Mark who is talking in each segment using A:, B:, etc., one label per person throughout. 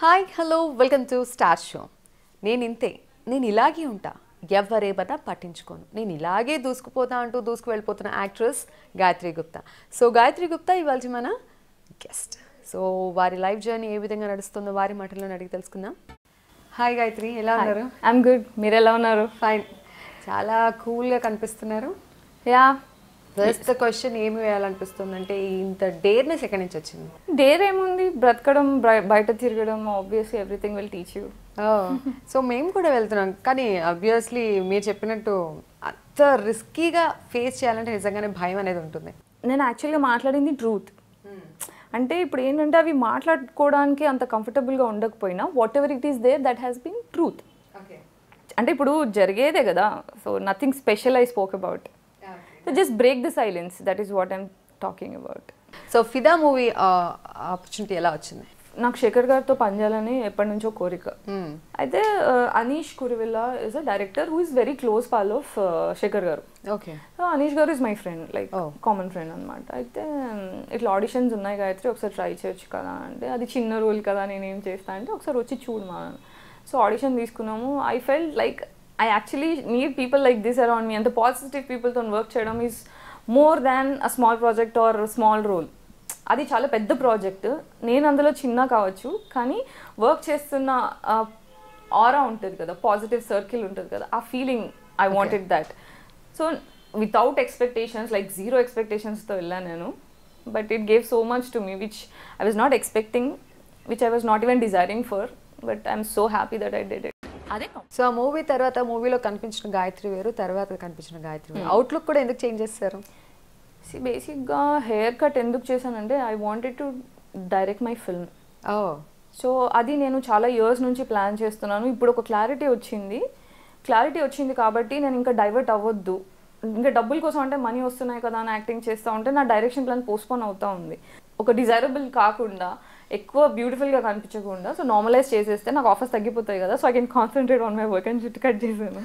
A: Hi hello welcome to star show నేను ఇంతే నేను ఇలాగే ఉంటా ఎవరేమన్నా పట్టించుకోను నేను ఇలాగే దూసుకుపోతా అంటూ దూసుకు వెళ్ళిపోతున్న యాక్ట్రెస్ గాయత్రి గుప్తా సో గాయత్రి గుప్తా ఇవాళ మన గెస్ట్ సో వారి లైఫ్ జర్నీ ఏ విధంగా నడుస్తుందో వారి మాటల్లో అడిగి తెలుసుకుందాం హాయ్ గాయత్రి ఎలా ఉన్నారు
B: ఐఎమ్ గుడ్ మీరు ఎలా ఉన్నారు
A: ఫైన్ చాలా కూల్గా కనిపిస్తున్నారు
B: యా
A: ఫస్ట్ క్వశ్చన్ ఏమి వేయాలనిపిస్తుంది అంటే ఇంత డేర్నెస్ ఎక్కడి నుంచి వచ్చింది
B: డేర్ ఏముంది బ్రతకడం బ్రై- బయట తిరగడం obviously everything will teach you
A: so మేము కూడా వెళ్తున్నాం కానీ అబ్వియస్లీ మీరు చెప్పినట్టు అంత రిస్కీగా ఫేస్ చేయాలంటే నిజంగానే భయం అనేది ఉంటుంది
B: నేను యాక్చువల్గా మాట్లాడింది ట్రూత్ అంటే ఇప్పుడు ఏంటంటే అవి మాట్లాడుకోవడానికి అంత కంఫర్టబుల్గా ఉండకపోయినా whatever it is there that has been truth అంటే ఇప్పుడు జరిగేదే కదా so nothing special I spoke about so just break the silence that is what I'm talking about
A: so Fidaa movie opportunity ఎలా వచ్చింది
B: నాకు శేఖర్ గారితో పనిచేయాలని ఎప్పటి నుంచో కోరిక అయితే uh, Anish Kuruvilla is a director who is very close pal of Sekhar గారు
A: ఓకే
B: సో అనీష్ గారు is my friend like
A: Oh.
B: Common friend అనమాట అయితే um, ఇట్లా ఆడిషన్స్ ఉన్నాయి గాయత్రి ఒకసారి ట్రై చేయొచ్చు కదా అంటే అది చిన్న రోల్ కదా నేను ఏం చేస్తా అంటే ఒకసారి వచ్చి చూడు మా సో ఆడిషన్ తీసుకున్నాము I felt like I actually need people like this around me అంత పాజిటివ్ పీపుల్తో వర్క్ చేయడం is more than a small project or small role అది చాలా పెద్ద ప్రాజెక్ట్ నేను అందులో చిన్న కావచ్చు కానీ వర్క్ చేస్తున్న ఆరా ఉంటుంది కదా పాజిటివ్ సర్కిల్ ఉంటుంది కదా ఆ feeling I wanted that so without expectations like zero ఎక్స్పెక్టేషన్స్తో వెళ్ళాను నేను but it gave so much to me which I was not expecting which I was not even desiring for but I'm so happy that I did it అదే
A: so ఆ movie తర్వాత మూవీలో కనిపించిన గాయత్రి వేరు తర్వాత కనిపించిన గాయత్రి వేరు అవుట్లుక్ కూడా ఎందుకు చేంజ్ చేస్తారు
B: సి బేసిక్గా హెయిర్ కట్ ఎందుకు చేశానంటే I wanted to direct my film
A: oh
B: so అది నేను చాలా ఇయర్స్ నుంచి ప్లాన్ చేస్తున్నాను ఇప్పుడు ఒక క్లారిటీ వచ్చింది క్లారిటీ వచ్చింది కాబట్టి నేను ఇంకా డైవర్ట్ అవ్వద్దు ఇంకా డబ్బుల కోసం అంటే మనీ వస్తున్నాయి కదా అని యాక్టింగ్ చేస్తూ ఉంటే నా డైరెక్షన్ ప్లాన్ పోస్ట్పోన్ అవుతూ ఉంది ఒక డిజైరబుల్ కాకుండా ఎక్కువ బ్యూటిఫుల్గా కనిపించకుండా సో నార్మలైజ్ చేసేస్తే నాకు ఆఫర్స్ తగ్గిపోతాయి కదా so I can concentrate on my work అని చుట్టూ కట్ చేశాను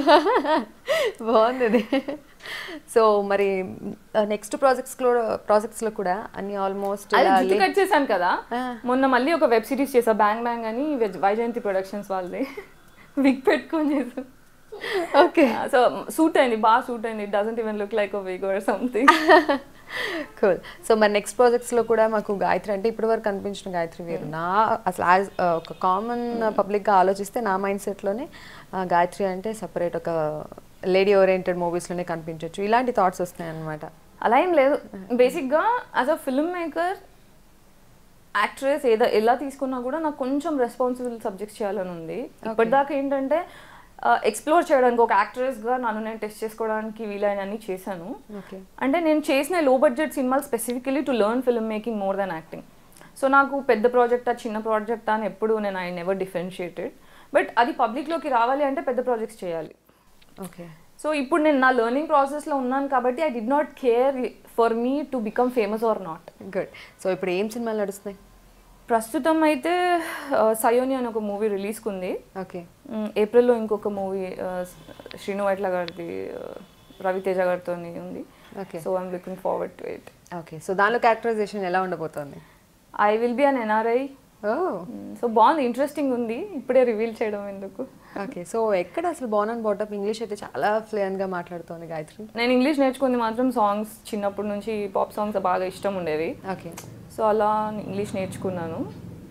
A: బాగుంది ఇది సో మరి నెక్స్ట్ ప్రాజెక్ట్స్ లో ప్రాజెక్ట్స్ లో కూడా అన్ని ఆల్మోస్ట్
B: అదే జుట్టు కట్ చేశాను కదా
A: ఆ.
B: మొన్న మళ్ళీ ఒక వెబ్ సిరీస్ చేసా బ్యాంగ్ బ్యాంగ్ అని వెజ్- వైజయంతి ప్రొడక్షన్స్ వాళ్ళది విగ్ పెట్టుకొని చేసాం
A: ఓకే
B: సో సూట్ అయింది బాగా సూట్ అయింది it doesn't even look like wig or something
A: cool so మరి నెక్స్ట్ ప్రాజెక్ట్స్ లో కూడా మాకు గాయత్రి అంటే ఇప్పటి వరకు కనిపించిన గాయత్రి వేరు నా అసలు యాజ్ ఒక కామన్ పబ్లిక్ గా ఆలోచిస్తే నా మైండ్ సెట్ లోనే ఆ, గాయత్రి అంటే సపరేట్ ఒక లేడీ ఓరియంటెడ్ మూవీస్ లోనే కనిపించవచ్చు ఇలాంటి థాట్స్ వస్తాయి అనమాట
B: అలా ఏం లేదు బేసిక్గా as a filmmaker actress ఏదో ఎలా తీసుకున్నా కూడా నాకు కొంచెం రెస్పాన్సిబుల్ సబ్జెక్ట్స్ చేయాలని ఉంది ఇప్పటిదాకా ఏంటంటే ఎక్స్ప్లోర్ చేయడానికి ఒక యాక్ట్రెస్గా నన్ను నేను టెస్ట్ చేసుకోవడానికి వీలైనన్ని చేశాను
A: ఓకే
B: అంటే నేను చేసిన లో బడ్జెట్ సినిమాలు specifically to learn filmmaking more than acting so నాకు పెద్ద ప్రాజెక్టా చిన్న ప్రాజెక్టా అని ఎప్పుడు నేను ఐ నెవర్ డిఫరెన్షియేటెడ్ బట్ అది పబ్లిక్లోకి రావాలి అంటే పెద్ద ప్రాజెక్ట్స్ చేయాలి
A: ఓకే
B: సో ఇప్పుడు నేను నా లెర్నింగ్ ప్రాసెస్లో ఉన్నాను కాబట్టి I did not care for me to become famous or not
A: good so ఇప్పుడు ఏం సినిమాలు నడుస్తున్నాయి
B: ప్రస్తుతం అయితే ఆ, సయోని అని ఒక మూవీ రిలీజ్కి ఉంది
A: ఓకే
B: మ్, ఏప్రిల్లో ఇంకొక మూవీ శ్రీను వైట్ల గారిది ఆ, రవితేజ గారితో ఉంది
A: okay
B: so I'm looking forward to it
A: okay so దానిలో క్యారెక్టరైజేషన్ ఎలా ఉండబోతోంది
B: I will be an NRI
A: oh
B: so బాగుంది ఇంట్రెస్టింగ్ ఉంది ఇప్పుడే రివీల్ చేయడం ఎందుకు
A: ఓకే సో ఎక్కడ అసలు బాన్ అండ్ బాటప్ ఇంగ్లీష్ అయితే చాలా ఫ్లూయెంట్ గా మాట్లాడుతోంది గాయత్రి
B: నేను ఇంగ్లీష్ నేర్చుకుంది మాత్రం సాంగ్స్ చిన్నప్పటి నుంచి పాప్ సాంగ్స్ బాగా ఇష్టం ఉండేవి
A: ఓకే
B: సో అలా ఇంగ్లీష్ నేర్చుకున్నాను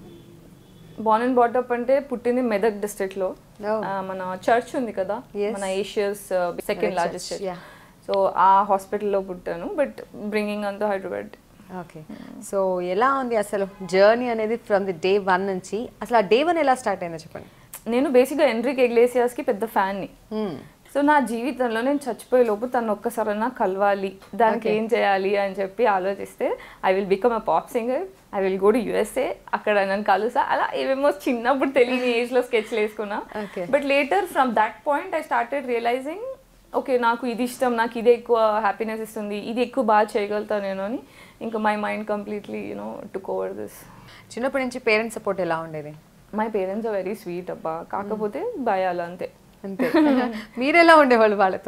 B: బాన్ అండ్ బాటప్ అంటే పుట్టింది మెదక్ డిస్ట్రిక్ట్లో
A: Oh.
B: మన చర్చ్ ఉంది కదా
A: Yes.
B: మన Asia's second
A: Right
B: largest
A: church,
B: church
A: yeah.
B: So ఆ హాస్పిటల్లో పుట్టాను బట్ బ్రింగింగ్ అంతా హైదరాబాద్
A: ఓకే సో ఎలా ఉంది అసలు జర్నీ అనేది ఫ్రమ్ ది డే వన్ నుంచి అసలు ఆ డే వన్ ఎలా స్టార్ట్ అయిందో చెప్పండి
B: నేను బేసిక్గా ఎండ్రిక్ ఎగ్లేసియాస్కి పెద్ద ఫ్యాన్ని సో నా జీవితంలో నేను చచ్చిపోయే లోపు తను ఒక్కసారైనా కలవాలి దానికి
A: Okay.
B: ఏం చేయాలి అని చెప్పి ఆలోచిస్తే I will become a pop singer I will go to USA అక్కడ నన్ను కలుసా అలా ఏమేమో చిన్నప్పుడు తెలియని ఏజ్లో స్కెచ్లు వేసుకున్నా
A: Okay.
B: But later from that point I started realizing okay నాకు ఇది ఇష్టం నాకు ఇదే ఎక్కువ హ్యాపీనెస్ ఇస్తుంది ఇది ఎక్కువ బాగా చేయగలుగుతా నేను అని ఇంకా my mind completely you know to cover this
A: చిన్నప్పటి నుంచి పేరెంట్స్ సపోర్ట్ ఎలా ఉండేది
B: my parents are very sweet అబ్బా కాకపోతే భయాలు అంతే
A: అంతే మీరు ఎలా ఉండేవాళ్ళు వాళ్ళతో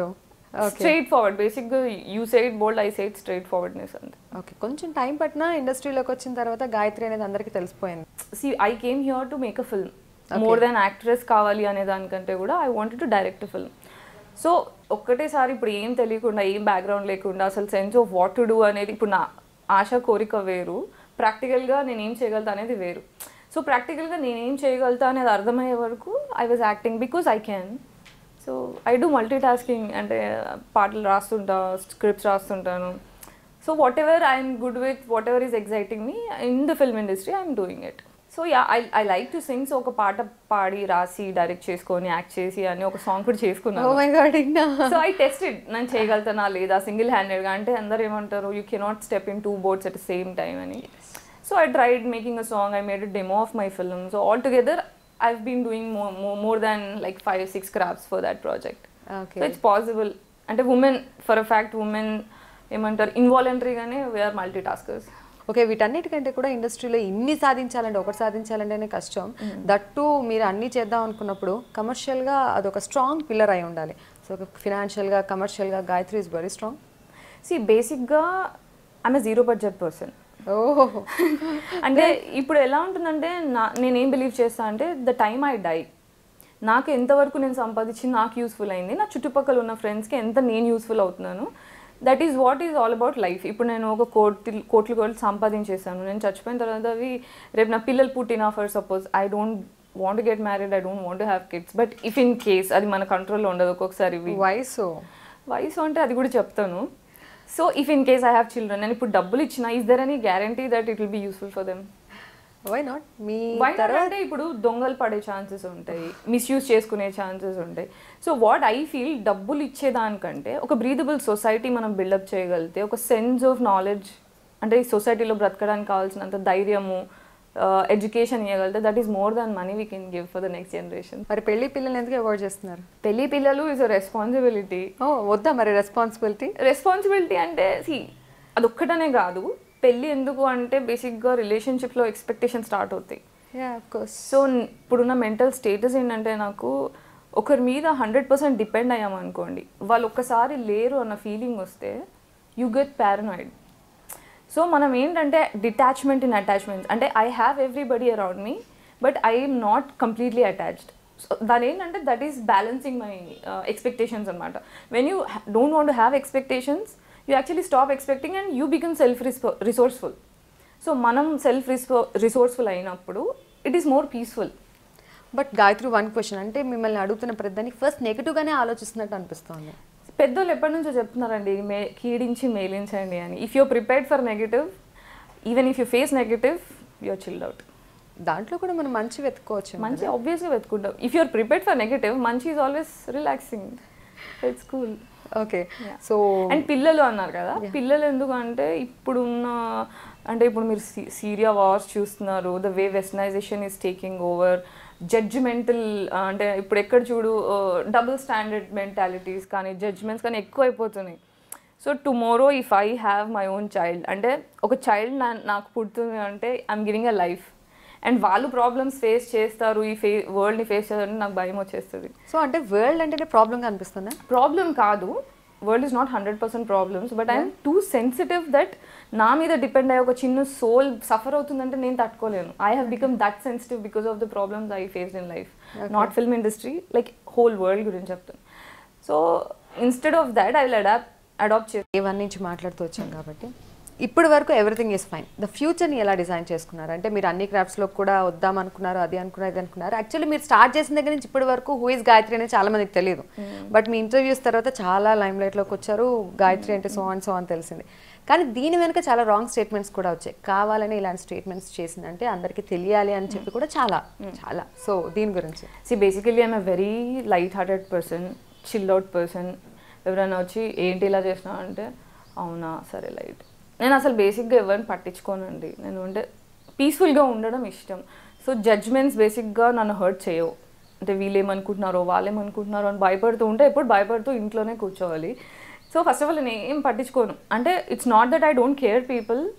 B: స్ట్రైట్ ఫార్వర్డ్ బేసిక్గా you side bold I side straightforwardness అంతే
A: ఓకే కొంచెం టైం పట్టినా ఇండస్ట్రీలోకి వచ్చిన తర్వాత గాయత్రి అనేది అందరికీ తెలిసిపోయింది
B: see I came here to make a film more than actress కావాలి అనే దానికంటే కూడా I wanted to direct film so ఒక్కటేసారి ఇప్పుడు ఏం తెలియకుండా ఏం బ్యాక్గ్రౌండ్ లేకుండా అసలు sense of what to do అనేది ఇప్పుడు నా ఆశ కోరిక వేరు ప్రాక్టికల్గా నేను ఏం చేయగలుగుతా అనేది వేరు సో ప్రాక్టికల్గా నేను ఏం చేయగలుగుతా అనేది అర్థమయ్యే వరకు I was acting because I can so I do multitasking అంటే పాటలు రాస్తుంటా స్క్రిప్ట్స్ రాస్తుంటాను so whatever I'm good with whatever is exciting me in the film industry I'm doing it so yeah I I like to sing so ఒక పాట పాడి రాసి direct చేసుకొని act చేసి అని ఒక సాంగ్ కూడా
A: ఓ
B: చేసుకున్నాను
A: మై గాడ్ ఇంకా
B: సో ఐ టెస్టెడ్ నేను చేయగలుగుతానా లేదా సింగిల్ హ్యాండెడ్గా అంటే అందరు ఏమంటారు you cannot step in two boards at same time అని so I tried making a song I made a demo of my film so altogether I been doing more than like five six crafts for that project
A: okay
B: so it's possible అంటే women for a fact women ఏమంటారు ఇన్వాలంటరీగానే we're multi taskers
A: okay వీటన్నిటికంటే కూడా ఇండస్ట్రీలో ఇన్ని సాధించాలంటే ఒకటి సాధించాలంటేనే కష్టం దట్టు మీరు అన్ని చేద్దాం అనుకున్నప్పుడు కమర్షియల్గా అదొక స్ట్రాంగ్ పిల్లర్ అయి ఉండాలి సో ఫినాన్షియల్గా కమర్షియల్గా Gayathri is very strong
B: see బేసిక్గా I'm zero budget person
A: oh
B: అంటే ఇప్పుడు ఎలా ఉంటుందంటే నా నేనేం బిలీవ్ చేస్తా అంటే ద టైమ్ ఐ డై నాకు ఎంతవరకు నేను సంపాదించి నాకు యూస్ఫుల్ అయింది నా చుట్టుపక్కల ఉన్న ఫ్రెండ్స్కి ఎంత నేను యూస్ఫుల్ అవుతున్నాను that is what is all about life ఇప్పుడు నేను ఒక కోటి కోట్లు కోట్లు సంపాదించేసాను నేను చచ్చిపోయిన తర్వాత అవి రేపు నా పిల్లలు పుట్టినా for suppose I don't want get married I don't want have kids but if in case అది మన కంట్రోల్లో ఉండదు ఒక్కొక్కసారి ఇవి
A: వయసు
B: వయసు అంటే అది కూడా చెప్తాను so if in case I have children నేను ఇప్పుడు డబ్బులు ఇచ్చిన is there any guarantee that it will be useful for them
A: why not me
B: Why not అంటే ఇప్పుడు దొంగలు పడే ఛాన్సెస్ ఉంటాయి మిస్యూజ్ చేసుకునే ఛాన్సెస్ ఉంటాయి సో వాట్ ఐ ఫీల్ డబ్బులు ఇచ్చేదానికంటే ఒక బ్రీదబుల్ సొసైటీ మనం బిల్డప్ చేయగలిగితే ఒక సెన్స్ ఆఫ్ నాలెడ్జ్ అంటే ఈ సొసైటీలో బ్రతకడానికి కావాల్సినంత ధైర్యము ఎడ్యుకేషన్ ఇవ్వగలిగితే that is more than money we can give for the next generation
A: మరి పెళ్లి పిల్లల్ని ఎందుకు అవాయిడ్ చేస్తున్నారు
B: పెళ్లి పిల్లలు ఇస్ అ రెస్పాన్సిబిలిటీ
A: ఓ వద్దా మరి రెస్పాన్సిబిలిటీ
B: రెస్పాన్సిబిలిటీ అంటే సి అదొక్కటనే కాదు పెళ్ళి ఎందుకు అంటే బేసిక్గా రిలేషన్షిప్లో ఎక్స్పెక్టేషన్ స్టార్ట్ అవుతాయి
A: యా ఆఫ్ కోర్స్
B: సో న్- ఇప్పుడున్న మెంటల్ స్టేటస్ ఏంటంటే నాకు ఒకరి మీద హండ్రెడ్ పర్సెంట్ డిపెండ్ అయ్యామనుకోండి వాళ్ళు ఒక్కసారి లేరు అన్న ఫీలింగ్ వస్తే యూ గెట్ పారనాయిడ్ సో మనం ఏంటంటే డిటాచ్మెంట్ ఇన్ అటాచ్మెంట్ అంటే I have everybody around me but I'm not completely attached so దాని ఏంటంటే that is balancing my expectations అనమాట when you don't want have expectations you actually stop expecting and you become self resourceful so మనం self resourceful అయినప్పుడు it is more peaceful
A: but Gayathri one question అంటే మిమ్మల్ని అడుగుతున్న ప్రతిదానికి first నెగిటివ్గానే ఆలోచిస్తున్నట్టు అనిపిస్తోంది
B: పెద్దోళ్ళు ఎప్పటి నుంచో చెప్తున్నారండి మే కీడించి మేలించండి అని if you prepared for negative even if you face negative you're chilled out
A: దాంట్లో కూడా మనం మంచి వెతుకోవచ్చు
B: మంచి ఆబ్వియస్గా వెతుకుంటాం if you're prepared for negative మంచి is always relaxing it's cool
A: okay so
B: and పిల్లలు అన్నారు కదా పిల్లలు ఎందుకు అంటే ఇప్పుడున్న అంటే ఇప్పుడు మీరు సీరియా వార్స్ చూస్తున్నారు the way westernization is taking over judgmental అంటే ఇప్పుడు ఎక్కడ చూడు డబుల్ స్టాండర్డ్ మెంటాలిటీస్ కానీ జడ్జ్మెంట్స్ కానీ ఎక్కువ అయిపోతున్నాయి so tomorrow if I have my own child అంటే ఒక చైల్డ్ నాకు పుడుతుంది అంటే I'm giving a life and వాళ్ళు ప్రాబ్లమ్స్ ఫేస్ చేస్తారు ఈ ఫే వరల్డ్ని ఫేస్ చేస్తారని నాకు భయం వచ్చేస్తుంది
A: సో అంటే వరల్డ్ అంటేనే ప్రాబ్లం అనిపిస్తుందా
B: ప్రాబ్లం కాదు world is not hundred percent problems but I'm too sensitive that నా మీద డిపెండ్ అయ్యే ఒక చిన్న సోల్ సఫర్ అవుతుందంటే నేను తట్టుకోలేను I have become that sensitive because of the problems I faced in life not film industry like whole world గురించి చెప్తాను so instead of that I will adapt adapt చే
A: ఏ వన్ నుంచి మాట్లాడుతూ వచ్చాం కాబట్టి ఇప్పటి వరకు ఎవ్రీథింగ్ ఈస్ ఫైన్ ద ఫ్యూచర్ని ఎలా డిజైన్ చేసుకున్నారు అంటే మీరు అన్ని క్రాఫ్ట్స్లో కూడా వద్దాం అనుకున్నారు అది అనుకున్నారు ఇది అనుకున్నారు యాక్చువల్లీ మీరు స్టార్ట్ చేసిన దగ్గర నుంచి ఇప్పటి వరకు హూ ఇస్ గాయత్రి అనేది చాలా మందికి తెలియదు బట్ మీ ఇంటర్వ్యూస్ తర్వాత చాలా లైమ్ లైట్లోకి వచ్చారు గాయత్రి అంటే సో అండ్ సో అని తెలిసింది కానీ దీని వెనుక చాలా రాంగ్ స్టేట్మెంట్స్ కూడా వచ్చాయి కావాలని ఇలాంటి స్టేట్మెంట్స్ చేసిందంటే అందరికీ తెలియాలి అని చెప్పి కూడా చాలా చాలా సో దీని గురించి
B: see basically I'm a very light hearted person chill out person ఎవరైనా వచ్చి ఏంటి ఇలా చేసినా అంటే అవునా సరే లైట్ నేను అసలు బేసిక్గా ఎవరిని పట్టించుకోనండి నేను అంటే పీస్ఫుల్గా ఉండడం ఇష్టం సో జడ్జ్మెంట్స్ బేసిక్గా నన్ను హర్ట్ చేయవు అంటే వీళ్ళు ఏమనుకుంటున్నారో వాళ్ళు ఏమనుకుంటున్నారో అని భయపడుతూ ఉంటే ఎప్పుడు భయపడుతూ ఇంట్లోనే కూర్చోవాలి సో ఫస్ట్ ఆఫ్ ఆల్ నేను ఏం పట్టించుకోను అంటే it's not that I don't care people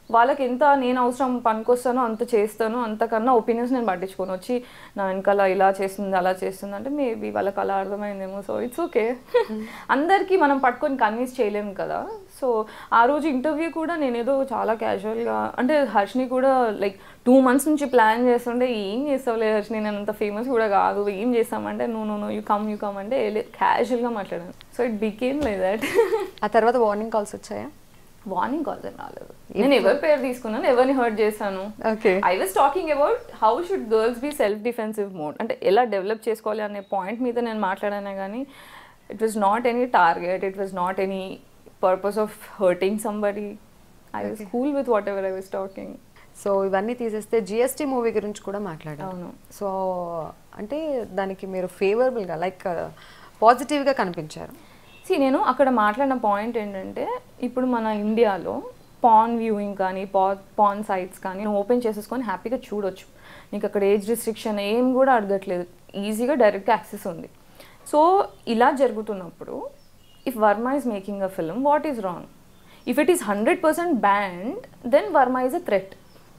B: వాళ్ళకి ఎంత నేను అవసరం పనికొస్తానో అంత చేస్తాను అంతకన్నా ఒపీనియన్స్ నేను పట్టించుకోను వచ్చి నా వెనకాల ఇలా చేస్తుంది అలా చేస్తుంది అంటే మేబీ వాళ్ళకి అలా అర్థమైందేమో సో ఇట్స్ ఓకే అందరికీ మనం పట్టుకొని కన్విన్స్ చేయలేము కదా సో ఆ రోజు ఇంటర్వ్యూ కూడా నేను ఏదో చాలా క్యాజువల్గా అంటే హర్షిని కూడా లైక్ టూ మంత్స్ నుంచి ప్లాన్ చేస్తుంటే ఏం చేస్తావులే హర్షిని నేను అంత ఫేమస్ కూడా కాదు ఏం చేస్తామంటే no no no you come you come అంటే క్యాజువల్గా మాట్లాడాను so it became like that
A: ఆ తర్వాత వార్నింగ్ కాల్స్ వచ్చాయా
B: వార్నింగ్ కాల్స్ ఏం రాలేదు నేను ఎవరి పేరు తీసుకున్నాను ఎవరిని హర్ట్ చేశాను
A: okay
B: I was talking about how should girls be self defensive mode అంటే ఎలా డెవలప్ చేసుకోవాలి అనే పాయింట్ మీద నేను మాట్లాడానే కానీ it was not any target it was not any purpose of hurting somebody I was cool with whatever I was talking
A: so ఇవన్నీ తీసేస్తే జిఎస్టీ మూవీ గురించి కూడా మాట్లాడారు
B: అవును.
A: సో అంటే దానికి మీరు ఫేవరబుల్గా లైక్ పాజిటివ్గా కనిపించారు
B: సి నేను అక్కడ మాట్లాడిన పాయింట్ ఏంటంటే ఇప్పుడు మన ఇండియాలో పాన్ వ్యూయింగ్ కానీ పా పాన్ సైట్స్ కానీ ఓపెన్ చేసేసుకొని హ్యాపీగా చూడొచ్చు నీకు అక్కడ ఏజ్ రిస్ట్రిక్షన్ ఏం కూడా అడగట్లేదు ఈజీగా డైరెక్ట్గా యాక్సెస్ ఉంది సో ఇలా జరుగుతున్నప్పుడు if Varma is making a film what is wrong if it is hundred percent banned then Varma is a threat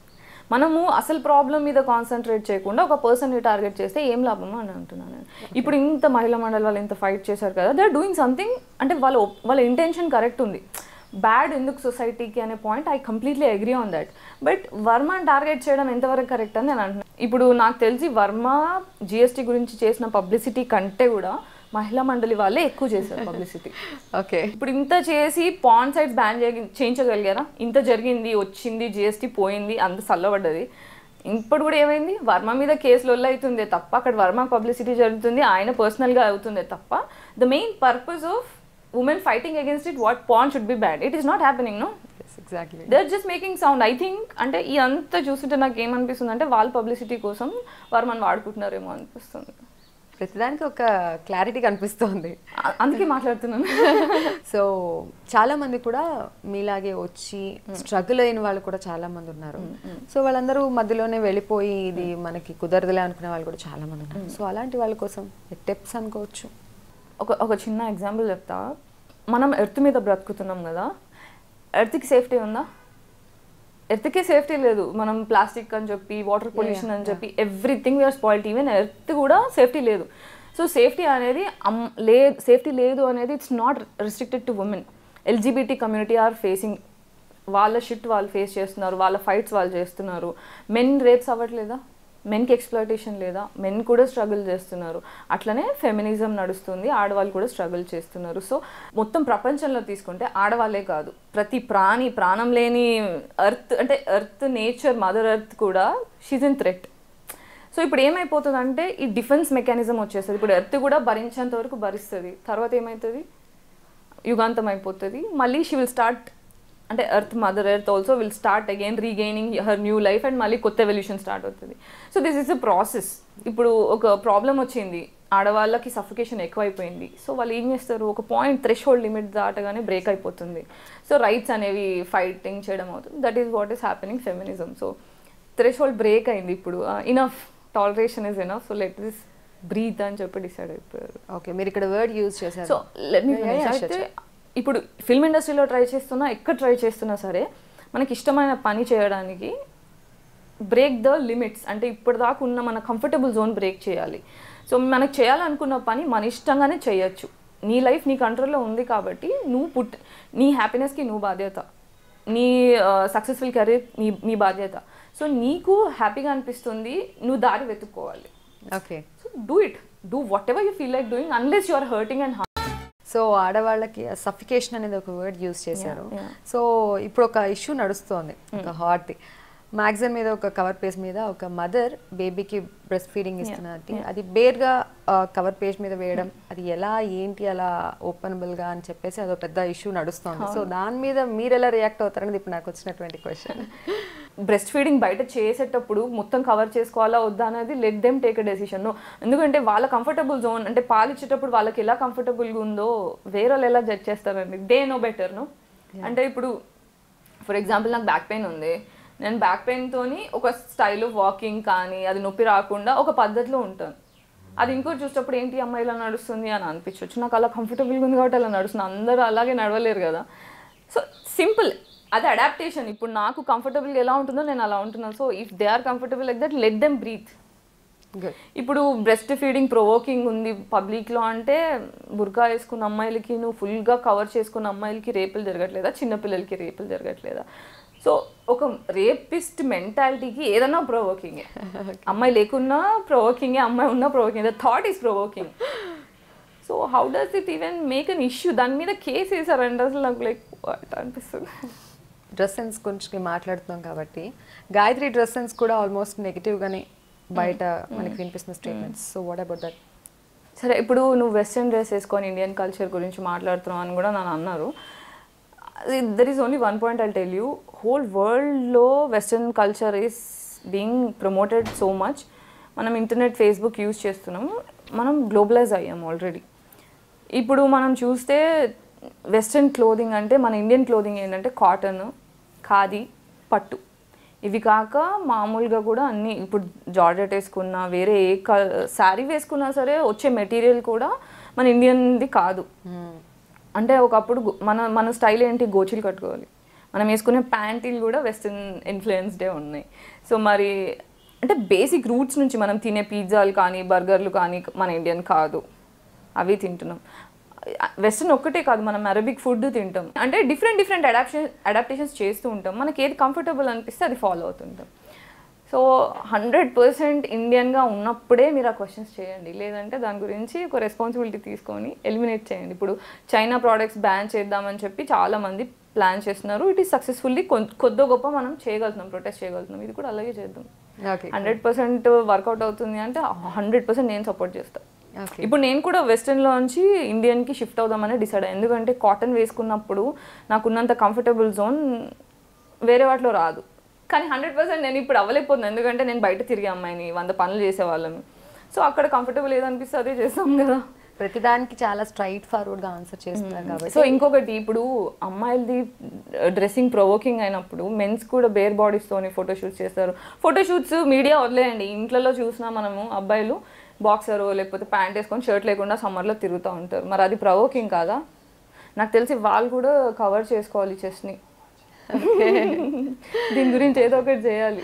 B: మనము అసలు ప్రాబ్లం మీద కాన్సన్ట్రేట్ చేయకుండా ఒక పర్సన్ని టార్గెట్ చేస్తే ఏం లాభము అని అంటున్నాను నేను. ఇప్పుడు ఇంత మహిళా మండలి వాళ్ళు ఇంత ఫైట్ చేశారు కదా దే ఆర్ డూయింగ్ సంథింగ్ అంటే వాళ్ళ op- వాళ్ళ ఇంటెన్షన్ కరెక్ట్ ఉంది బ్యాడ్ ఎందుకు సొసైటీకి అనే point I completely agree on that but వర్మని టార్గెట్ చేయడం ఎంతవరకు కరెక్ట్ అని నేను అంటున్నాను ఇప్పుడు నాకు తెలిసి వర్మ జిఎస్టీ గురించి చేసిన పబ్లిసిటీ కంటే కూడా మహిళా మండలి వాళ్ళే ఎక్కువ చేశారు పబ్లిసిటీ
A: ఓకే
B: ఇప్పుడు ఇంత చేసి పాన్ సైట్స్ బ్యాన్ చేయించగలిగారా ఇంత జరిగింది వచ్చింది జిఎస్టీ పోయింది అంత చల్లబడ్డది ఇప్పుడు కూడా ఏమైంది వర్మ మీద కేసులు అవుతుందే తప్ప అక్కడ వర్మ పబ్లిసిటీ జరుగుతుంది ఆయన పర్సనల్గా అవుతుందే తప్ప the main purpose of women fighting against it what porn should be bad it is not happening no
A: exactly
B: they are just making sound I think అంటే ఈ అంతా చూస్తుంటే నాకు ఏమనిపిస్తుంది అంటే వాళ్ళ పబ్లిసిటీ కోసం వర్మని వాడుకుంటున్నారేమో అనిపిస్తుంది
A: ప్రతిదానికి ఒక క్లారిటీ కనిపిస్తోంది
B: అ- అందుకే మాట్లాడుతున్నాను
A: సో చాలా మంది కూడా మీలాగే వచ్చి స్ట్రగుల్ అయిన వాళ్ళు కూడా చాలా మంది ఉన్నారు సో వాళ్ళందరూ మధ్యలోనే వెళ్ళిపోయి ఇది మనకి కుదరదులే అనుకునే వాళ్ళు కూడా చాలా మంది ఉన్నారు సో అలాంటి వాళ్ళ కోసం టిప్స్ అనుకోవచ్చు
B: ఒక ఒక చిన్న ఎగ్జాంపుల్ చెప్తా మనం ఎర్త్ మీద బ్రతుకుతున్నాం కదా ఎర్త్కి సేఫ్టీ ఉందా ఎర్త్కి సేఫ్టీ లేదు మనం ప్లాస్టిక్ అని చెప్పి వాటర్ పొల్యూషన్ అని చెప్పి everything we're spoilt even earth కూడా సేఫ్టీ లేదు సో సేఫ్టీ అనేది అమ్ లే సేఫ్టీ లేదు అనేది it's not restricted to women LGBT community are facing వాళ్ళ షిట్ వాళ్ళు ఫేస్ చేస్తున్నారు వాళ్ళ ఫైట్స్ వాళ్ళు చేస్తున్నారు మెన్ రేప్స్ అవ్వట్లేదా మెన్కి ఎక్స్ప్లాయిటేషన్ లేదా మెన్ కూడా స్ట్రగుల్ చేస్తున్నారు అట్లనే ఫెమినిజం నడుస్తుంది ఆడవాళ్ళు కూడా స్ట్రగుల్ చేస్తున్నారు సో మొత్తం ప్రపంచంలో తీసుకుంటే ఆడవాళ్ళే కాదు ప్రతి ప్రాణి ప్రాణం లేని ఎర్త్ అంటే ఎర్త్ నేచర్ మదర్ ఎర్త్ కూడా షీజ్ ఇన్ థ్రెట్ సో ఇప్పుడు ఏమైపోతుందంటే ఈ డిఫెన్స్ మెకానిజం వచ్చేస్తుంది ఇప్పుడు ఎర్త్ కూడా భరించేంత వరకు భరిస్తుంది తర్వాత ఏమవుతుంది యుగాంతం అయిపోతుంది మళ్ళీ షీ విల్ స్టార్ట్ అంటే earth mother earth also will start again regaining her new life and మళ్ళీ కొత్త ఎవల్యూషన్ స్టార్ట్ అవుతుంది so this is a process ఇప్పుడు ఒక ప్రాబ్లం వచ్చింది ఆడవాళ్ళకి సఫికేషన్ ఎక్కువైపోయింది సో వాళ్ళు ఏం చేస్తారు ఒక పాయింట్ థ్రెష్ హోల్డ్ లిమిట్ దాటగానే బ్రేక్ అయిపోతుంది సో రైట్స్ అనేవి ఫైటింగ్ చేయడం అవుతుంది that is what is happening feminism so threshold break అయింది ఇప్పుడు enough toleration is enough so let this breathe అని చెప్పి డిసైడ్ అయిపోయారు
A: ఓకే మీరు ఇక్కడ వర్డ్ యూజ్ చేశారు
B: so let me
A: Yeah, yeah, sure,
B: అయితే ఇప్పుడు ఫిల్మ్ ఇండస్ట్రీలో ట్రై చేస్తున్నా ఎక్కడ ట్రై చేస్తున్నా సరే మనకి ఇష్టమైన పని చేయడానికి బ్రేక్ ద లిమిట్స్ అంటే ఇప్పటిదాకా ఉన్న మన కంఫర్టబుల్ జోన్ బ్రేక్ చేయాలి సో మనకు చేయాలనుకున్న పని మన ఇష్టంగానే చేయొచ్చు నీ లైఫ్ నీ కంట్రోల్లో ఉంది కాబట్టి నువ్వు పుట్ నీ హ్యాపీనెస్కి నువ్వు బాధ్యత నీ సక్సెస్ఫుల్ కెరీర్ నీ నీ బాధ్యత సో నీకు హ్యాపీగా అనిపిస్తుంది నువ్వు దారి వెతుక్కోవాలి
A: okay
B: so do it do whatever you feel like doing unless you are hurting and
A: so ఆడవాళ్ళకి సఫికేషన్ అనేది ఒక వర్డ్ యూజ్ చేశారు
B: Yeah, yeah.
A: సో ఇప్పుడు ఒక ఇష్యూ నడుస్తోంది ఒక హార్ట్ మ్యాగజైన్ మీద ఒక కవర్ పేజ్ మీద ఒక మదర్ బేబీకి బ్రెస్ట్ ఫీడింగ్ ఇస్తున్నది అది బేర్గా కవర్ పేజ్ మీద వేయడం అది ఎలా ఏంటి అలా openable గా అని చెప్పేసి అదొక పెద్ద ఇష్యూ నడుస్తోంది సో దాని మీద మీరు ఎలా రియాక్ట్ అవుతారనేది ఇప్పుడు నాకు వచ్చినటువంటి క్వశ్చన్
B: బ్రెస్ట్ ఫీడింగ్ బయట చేసేటప్పుడు మొత్తం కవర్ చేసుకోవాలా వద్దా అనేది let them take a decision ఎందుకంటే వాళ్ళ కంఫర్టబుల్ జోన్ అంటే పాలు ఇచ్చేటప్పుడు వాళ్ళకి ఎలా కంఫర్టబుల్గా ఉందో వేరే వాళ్ళు ఎలా జడ్జ్ చేస్తారండి దే నో బెటర్ నో అంటే ఇప్పుడు ఫర్ ఎగ్జాంపుల్ నాకు బ్యాక్ పెయిన్ ఉంది నేను బ్యాక్ పెయిన్తోని ఒక స్టైల్ ఆఫ్ వాకింగ్ కానీ అది నొప్పి రాకుండా ఒక పద్ధతిలో ఉంటాను అది ఇంకోటి చూసేటప్పుడు ఏంటి ఈ అమ్మాయి ఇలా నడుస్తుంది అని అనిపించవచ్చు నాకు అలా కంఫర్టబుల్గా ఉంది కాబట్టి అలా నడుస్తుంది అందరూ అలాగే నడవలేరు కదా సో సింపుల్ అది అడాప్టేషన్ ఇప్పుడు నాకు కంఫర్టబుల్గా ఎలా ఉంటుందో నేను అలా ఉంటున్నాను so if they are comfortable like that let them breathe
A: good
B: ఇప్పుడు బ్రెస్ట్ ఫీడింగ్ ప్రొవోకింగ్ ఉంది పబ్లిక్లో అంటే బుర్కా వేసుకున్న అమ్మాయిలకి నువ్వు ఫుల్గా కవర్ చేసుకున్న అమ్మాయిలకి రేపులు జరగట్లేదా చిన్నపిల్లలకి రేపులు జరగట్లేదా సో ఒక రేపిస్ట్ మెంటాలిటీకి ఏదన్నా ప్రొవోకింగే అమ్మాయి లేకున్నా ప్రొవోకింగే అమ్మాయి ఉన్నా provoking the thought is provoking so how does it even make an issue దాని మీద కేసు వేసారంటే అసలు నాకు లైక్ వాట్ అనిపిస్తుంది
A: డ్రెస్ సెన్స్ గురించి మాట్లాడుతున్నాం కాబట్టి గాయత్రి డ్రెస్ సెన్స్ కూడా ఆల్మోస్ట్ నెగిటివ్గానే బయట మనకి వినిపిస్తున్న statements so what about that
B: సరే ఇప్పుడు నువ్వు వెస్ట్రన్ డ్రెస్ వేసుకొని ఇండియన్ కల్చర్ గురించి మాట్లాడుతున్నావు అని కూడా నన్ను అన్నారు there is only one point I tell you whole వరల్డ్లో western culture is being promoted so much మనం ఇంటర్నెట్ ఫేస్బుక్ యూజ్ చేస్తున్నాము మనం గ్లోబలైజ్ అయ్యాం ఆల్రెడీ ఇప్పుడు మనం చూస్తే వెస్ట్రన్ క్లోదింగ్ అంటే మన ఇండియన్ క్లోదింగ్ ఏంటంటే కాటన్ ఖాదీ పట్టు ఇవి కాక మామూలుగా కూడా అన్ని ఇప్పుడు జార్జెట్ వేసుకున్నా వేరే ఏ శారీ వేసుకున్నా సరే వచ్చే మెటీరియల్ కూడా మన ఇండియన్ది కాదు అంటే ఒకప్పుడు గు- మన మన స్టైల్ ఏంటి గోచీలు కట్టుకోవాలి మనం వేసుకునే ప్యాంటీలు కూడా వెస్ట్రన్ ఇన్ఫ్లుయెన్స్డే ఉన్నాయి సో మరి అంటే బేసిక్ రూట్స్ నుంచి మనం తినే పిజ్జాలు కానీ బర్గర్లు కానీ మన ఇండియన్ కాదు అవి తింటున్నాం వెస్ట్రన్ ఒక్కటే కాదు మనం అరబిక్ ఫుడ్ తింటాం అంటే డిఫరెంట్ డిఫరెంట్ అడాప్షన్ అడాప్టేషన్స్ చేస్తూ ఉంటాం మనకి ఏది కంఫర్టబుల్ అనిపిస్తే అది ఫాలో అవుతుంటాం సో హండ్రెడ్ పర్సెంట్ ఇండియన్గా ఉన్నప్పుడే మీరు ఆ క్వశ్చన్స్ చేయండి లేదంటే దాని గురించి ఒక రెస్పాన్సిబిలిటీ తీసుకొని ఎలిమినేట్ చేయండి ఇప్పుడు చైనా ప్రోడక్ట్స్ బ్యాన్ చేద్దామని చెప్పి చాలామంది ప్లాన్ చేస్తున్నారు ఇట్ ఈస్ సక్సెస్ఫుల్లీ కొద్ది గొప్ప మనం చేయగలుగుతున్నాం ప్రొటెస్ట్ చేయగలుగుతున్నాం ఇది కూడా అలాగే చేద్దాం
A: ఓకే
B: హండ్రెడ్ పర్సెంట్ వర్కౌట్ అవుతుంది అంటే హండ్రెడ్ పర్సెంట్ నేను సపోర్ట్ చేస్తాను
A: ఓకే
B: ఇప్పుడు నేను కూడా వెస్ట్రన్లో నుంచి ఇండియన్కి షిఫ్ట్ అవుదామని డిసైడ్ అయ్యాను ఎందుకంటే కాటన్ వేసుకున్నప్పుడు నాకున్నంత కంఫర్టబుల్ జోన్ వేరే వాటిలో రాదు కానీ హండ్రెడ్ పర్సెంట్ నేను ఇప్పుడు అవ్వలేకపోతున్నాను ఎందుకంటే నేను బయట తిరిగే అమ్మాయిని వంద పనులు చేసేవాళ్ళని సో అక్కడ కంఫర్టబుల్ ఏదనిపిస్తే అదే చేస్తాం కదా
A: ప్రతిదానికి చాలా స్ట్రైట్ ఫార్వర్డ్ గా ఆన్సర్ చేస్తున్నారు కాబట్టి
B: సో ఇంకొకటి ఇప్పుడు అమ్మాయిలది డ్రెస్సింగ్ ప్రొవోకింగ్ అయినప్పుడు మెన్స్ కూడా బేర్ బాడీస్తోని ఫోటోషూట్స్ చేస్తారు ఫోటోషూట్స్ మీడియా వదిలేయండి ఇంట్లో చూసినా మనము అబ్బాయిలు బాక్సర్ లేకపోతే ప్యాంట్ వేసుకొని షర్ట్ లేకుండా సమ్మర్లో తిరుగుతూ ఉంటారు మరి అది ప్రొవోకింగ్ కాదా నాకు తెలిసి వాళ్ళు కూడా కవర్ చేసుకోవాలి చెస్ని దీని గురించి ఏదో ఒకటి చేయాలి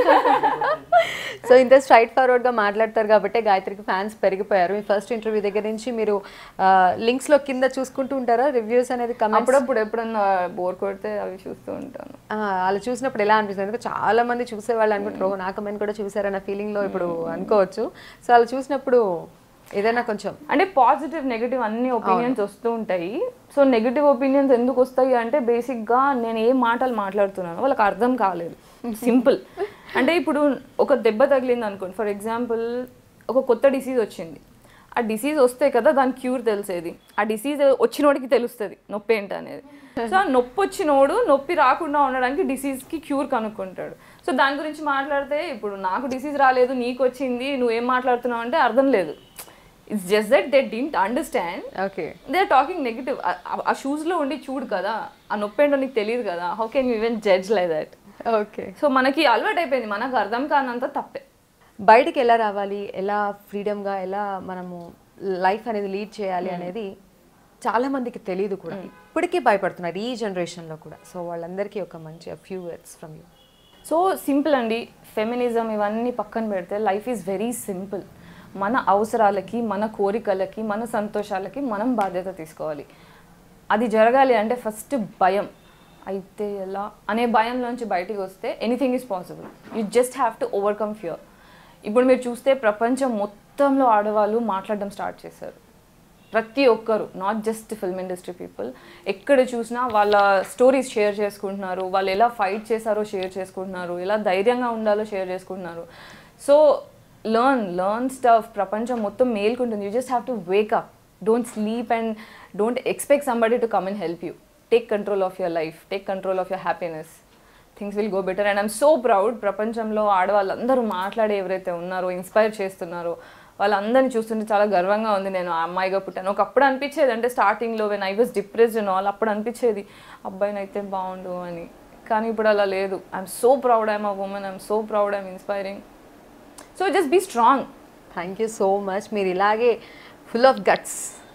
A: సో ఇంత స్ట్రైట్ ఫార్వర్డ్ గా మాట్లాడతారు కాబట్టి గాయత్రికి ఫ్యాన్స్ పెరిగిపోయారు మీ ఫస్ట్ ఇంటర్వ్యూ దగ్గర నుంచి మీరు లింక్స్ లో కింద చూసుకుంటూ ఉంటారా రివ్యూస్ అనేది కమెంట్స్
B: అప్పుడప్పుడు ఎప్పుడన్నా బోర్ కొడితే అవి చూస్తూ ఉంటాను
A: అలా చూసినప్పుడు ఎలా అనిపిస్తుంది ఎందుకంటే చాలా మంది చూసేవాళ్ళు అనుకుంటారు "ఓ, నాకు అమ్మని కూడా చూసారన్న ఫీలింగ్ లో ఇప్పుడు అనుకోవచ్చు సో అలా చూసినప్పుడు ఏదైనా కొంచెం
B: అంటే పాజిటివ్ నెగిటివ్ అన్ని ఒపీనియన్స్ వస్తూ ఉంటాయి సో నెగిటివ్ ఒపీనియన్స్ ఎందుకు వస్తాయి అంటే బేసిక్గా నేను ఏ మాటలు మాట్లాడుతున్నాను వాళ్ళకి అర్థం కాలేదు సింపుల్ అంటే ఇప్పుడు ఒక దెబ్బ తగిలింది అనుకోండి ఫర్ ఎగ్జాంపుల్ ఒక కొత్త డిసీజ్ వచ్చింది ఆ డిసీజ్ వస్తే కదా దాని క్యూర్ తెలిసేది ఆ డిసీజ్ వచ్చినోడికి తెలుస్తుంది నొప్పి ఏంటి అనేది సో ఆ నొప్పి వచ్చినోడు నొప్పి రాకుండా ఉండడానికి డిసీజ్కి క్యూర్ కనుక్కుంటాడు సో దాని గురించి మాట్లాడితే ఇప్పుడు నాకు డిసీజ్ రాలేదు నీకు వచ్చింది నువ్వేం మాట్లాడుతున్నావు అంటే అర్థం లేదు it's just that they didn't understand
A: okay
B: they are talking negative ఆ షూస్లో ఉండి చూడు కదా ఆ నొప్పి ఏంటో నీకు తెలియదు కదా how can you even judge like that
A: okay
B: so మనకి అలవాటు అయిపోయింది మనకు అర్థం కానంత తప్పే
A: బయటికి ఎలా రావాలి ఎలా ఫ్రీడమ్గా ఎలా మనము లైఫ్ అనేది లీడ్ చేయాలి అనేది చాలా మందికి తెలియదు కూడా ఇప్పటికీ భయపడుతున్నారు ఈ జనరేషన్లో కూడా సో వాళ్ళందరికీ ఒక మంచి few words from you
B: so simple అండి ఫెమినిజం ఇవన్నీ పక్కన పెడితే లైఫ్ ఈజ్ వెరీ సింపుల్ మన అవసరాలకి మన కోరికలకి మన సంతోషాలకి మనం బాధ్యత తీసుకోవాలి అది జరగాలి అంటే ఫస్ట్ భయం అయితే ఎలా అనే భయంలోంచి బయటికి వస్తే anything is possible you just have to overcome fear ఇప్పుడు మీరు చూస్తే ప్రపంచం మొత్తంలో ఆడవాళ్ళు మాట్లాడడం స్టార్ట్ చేశారు ప్రతి ఒక్కరు not just film industry people ఎక్కడ చూసినా వాళ్ళ స్టోరీస్ షేర్ చేసుకుంటున్నారు వాళ్ళు ఎలా ఫైట్ చేశారో షేర్ చేసుకుంటున్నారు ఎలా ధైర్యంగా ఉండాలో షేర్ చేసుకుంటున్నారు సో లర్న్ లర్న్ స్టఫ్ ప్రపంచం మొత్తం మేల్కుంటుంది you just have to wake up don't sleep and don't expect somebody to come and help you take control of your life take control of your happiness things will go better and I'm so proud ప్రపంచంలో ఆడవాళ్ళందరూ మాట్లాడే ఎవరైతే ఉన్నారో inspire చేస్తున్నారో వాళ్ళందరినీ చూస్తుంటే చాలా గర్వంగా ఉంది నేను ఆ అమ్మాయిగా పుట్టాను ఒకప్పుడు అనిపించేది అంటే స్టార్టింగ్లో when I was depressed and all అప్పుడు అనిపించేది అబ్బాయిని అయితే బాగుండు అని కానీ ఇప్పుడు అలా లేదు I'm so proud I'm a women I'm so proud I'm inspiring so just be strong
A: thank you so much మీరు ఇలాగే ఫుల్ ఆఫ్ గట్స్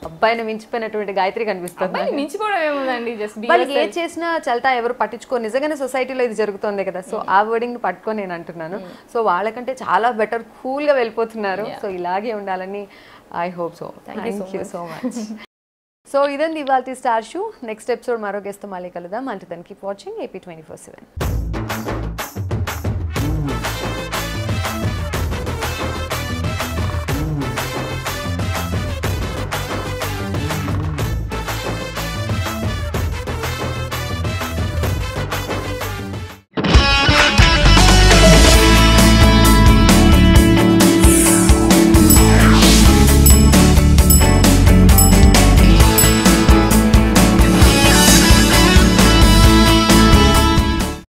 A: అబ్బాయిని మించిపోయినటువంటి గాయత్రి కనిపిస్తుంది
B: అబ్బాయిని మించిపోవడం ఏముందండి జస్ట్
A: వాళ్ళకి ఏ చేసినా చల్తా ఎవరు పట్టించుకో నిజంగానే సొసైటీలో ఇది జరుగుతుంది కదా సో ఆ వర్డింగ్ పట్టుకొని నేను అంటున్నాను సో వాళ్ళకంటే చాలా బెటర్ కూల్ గా వెళ్ళిపోతున్నారు సో ఇలాగే ఉండాలని I hope so thank you so much so ఇదండి ఇవాళ స్టార్ షూ నెక్స్ట్ ఎపిసోడ్ మరో గెస్ట్ మళ్ళీ కలుద్దాం అంటే దానికి watching AP twenty four seven